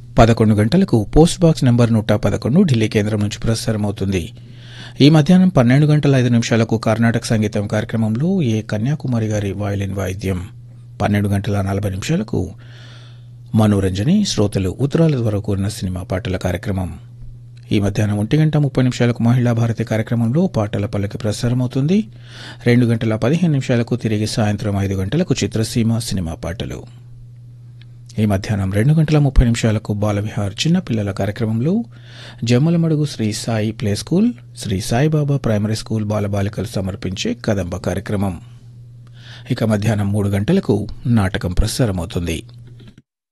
పదకొండు గంటలకు post box number నూట పదకొండు ఢిల్లీ కేంద్రం నుంచి ప్రసారమవుతుంది ఈ మధ్యాహ్నం పన్నెండు గంటల ఐదు నిమిషాలకు కర్ణాటక సంగీతం కార్యక్రమంలో ఏ కన్యాకుమారి గారి వాయిలిన్ వాయిద్యం పన్నెండు గంటల నలభై నిమిషాలకు మనోరంజని శ్రోతలు ఉత్తరాల ద్వారా కూరిన సినిమా పాటల కార్యక్రమం ఈ మధ్యాహ్నం ఒంటి గంట ముప్పై నిమిషాలకు మహిళా భారతి కార్యక్రమంలో పాటల పల్లకి ప్రసారమవుతుంది రెండు గంటల పదిహేను నిమిషాలకు తిరిగి సాయంత్రం ఐదు గంటలకు చిత్రసీమ సినిమా పాటలు ఈ మధ్యాహ్నం రెండు గంటల ముప్పై నిమిషాలకు బాలవిహార్ చిన్నపిల్లల కార్యక్రమంలో Jammalamadugu Sri Sai play school Sri Saibaba primary school బాలబాలికలు సమర్పించే కదంబ కార్యక్రమం ఇక మధ్యాహ్నం మూడు గంటలకు నాటకం ప్రసారమవుతుంది